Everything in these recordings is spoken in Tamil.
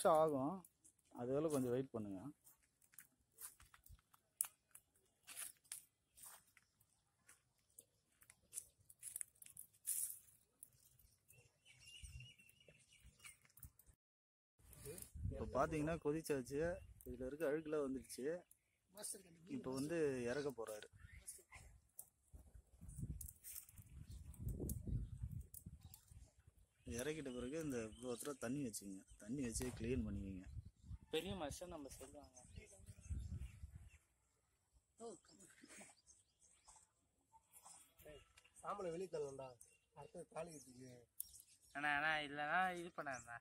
நிமிஷம் ஆகும் அதுவரை கொஞ்சம் வெயிட் பண்ணுங்க இப்போ பார்த்தீங்கன்னா கொதிச்சாச்சு இதில் இருக்க அழுக்குலாம் வந்துடுச்சு இப்போ வந்து இறக்க போகிறாரு இறக்கிட்ட பிறகு இந்த இவ்வளோ தண்ணி வச்சுங்க தண்ணி வச்சு க்ளீன் பண்ணிக்கிங்க பெரிய மனுஷன் நம்ம சொல்லுவாங்க சாம்பலை வெளியே தள்ளணும்டா அடுத்து தாலி கட்டிக்கு அண்ணா அண்ணா இல்லைன்னா இது பண்ணாண்ணா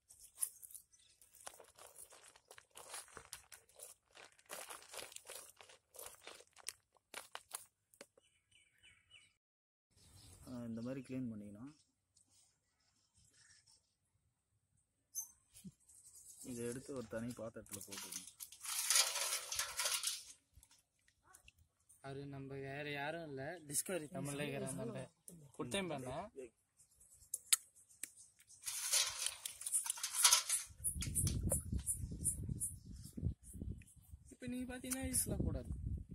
ஆஹ் இந்த மாதிரி க்ளீன் பண்ணிக்கணும் இதை எடுத்து ஒரு தனி பாத்திரத்தில் போட்டுக்கணும் அது நம்ம வேற யாரும் இல்ல டிஸ்கவரி தமிழ்ல இருக்கிற நம்ம குட்டையும் பண்ணேன் இப்போ நீங்க பாத்தீங்கன்னா ஐஸ்ல கூடாது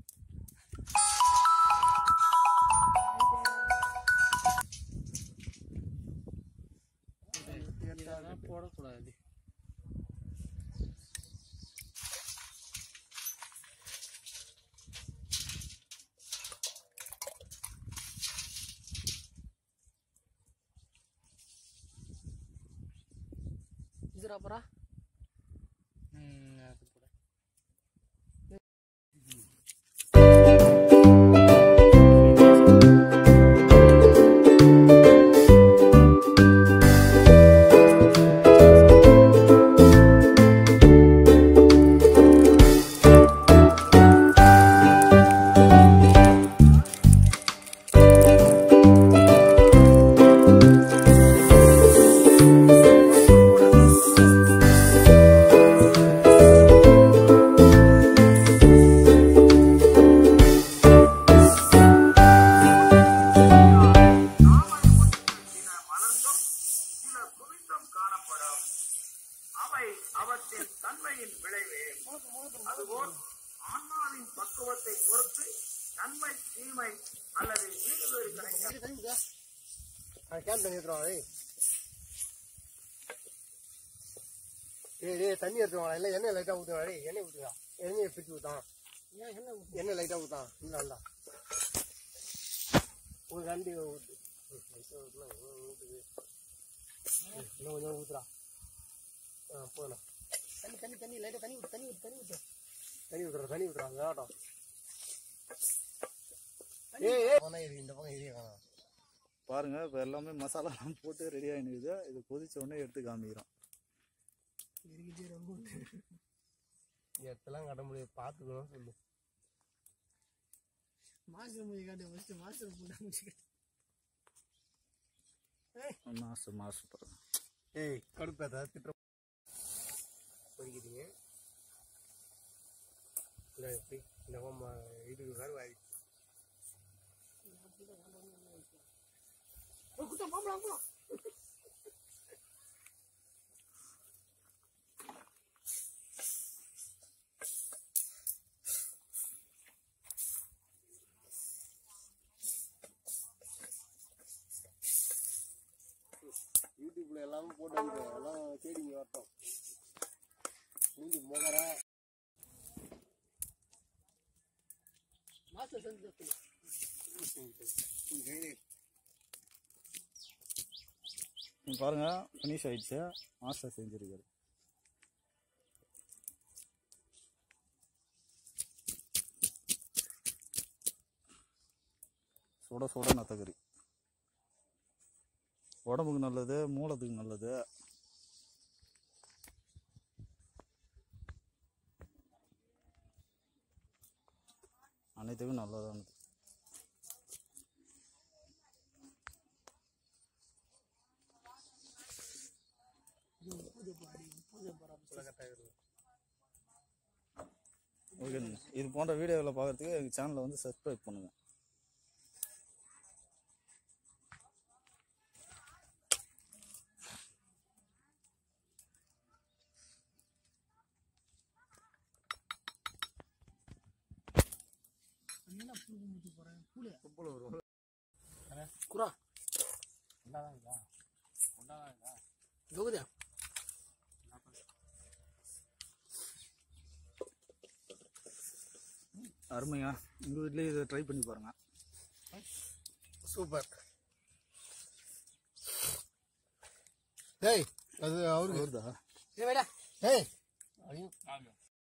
இதெல்லாம் போடக்கூடாது இதுடா அப்புறம் ம் அது கூட சில குவிந்தம் காணப்படும் அவை அவற்றின் தன்மையின் விளைவே அதுபோல் ஆன்மாவின் பக்குவத்தை பொறுத்து நன்மை தீமை அல்லது ஈடுபேறு கிடைக்கும் அது கேன் தண்ணி எடுத்துருவாங்க டேய் டேய் டேய் தண்ணி எடுத்துருவாங்க இல்லை எண்ணெய் லைட்டாக ஊற்றுவா டேய் எண்ணெய் ஊற்றுவா எண்ணெயை பிரித்து ஊற்றான் எண்ணெய் லைட்டாக ஊற்றான் இல்லை இல்லை ஒரு ரெண்டு ஊற்று ஊற்றுது இன்னும் கொஞ்சம் ஊற்றுறா ஆ போகலாம் தண்ணி தண்ணி தண்ணி லைட்டாக தண்ணி ஊற்று தண்ணி ஊற்று தண்ணி ஊற்று தண்ணி ஊற்றுறா தண்ணி ஊற்றுறா வேட்டம் ஏய் ஏய் போனா இது இந்த பக்கம் இதே காணும் பாருங்க இப்போ எல்லாமே மசாலாலாம் போட்டு ரெடி ஆகினுக்குது இது கொதிச்ச உடனே எடுத்து காமிக்கிறோம் எத்தெல்லாம் கட்ட முடியாது பார்த்துக்கணும் சொல்லு மாஸ்டர் மூவி காட்டு ஃபர்ஸ்ட் மாஸ்டர் போட்டு மாஸ்டர் மாஸ்டர் பாருங்க ஏய் கடுப்பேத்த திட்ட பொறிக்கிறீங்க இல்லை எப்படி இந்த அம்மா இதுக்கு வேறு வாய் யூடியூப்ல எல்லாமே போட்டு வைக்கிறேன். எல்லாம் தேடிங்க வரட்டும் மூஞ்சி முகர மாஸ்டர் செஞ்சு இங்க பாருங்க ஃபினிஷ் ஆயிடுச்சு மாஸ்டர் செஞ்சிருக்காரு சுட சுட நத்தக்கறி உடம்புக்கு நல்லது மூலத்துக்கு நல்லது அனைத்துக்கும் நல்லதானது ஓகே இது போன்ற வீடியோவில் பார்க்கறதுக்கு எங்கள் சேனலை வந்து சப்ஸ்கிரைப் பண்ணுங்கள் குரா கொண்டாதாங்களா கொண்டாதாங்களா கௌதியா அருமையா உங்கள் வீட்லேயே இதை ட்ரை பண்ணி பாருங்க சூப்பர் டேய் அது அவருக்கு வருதா டேய்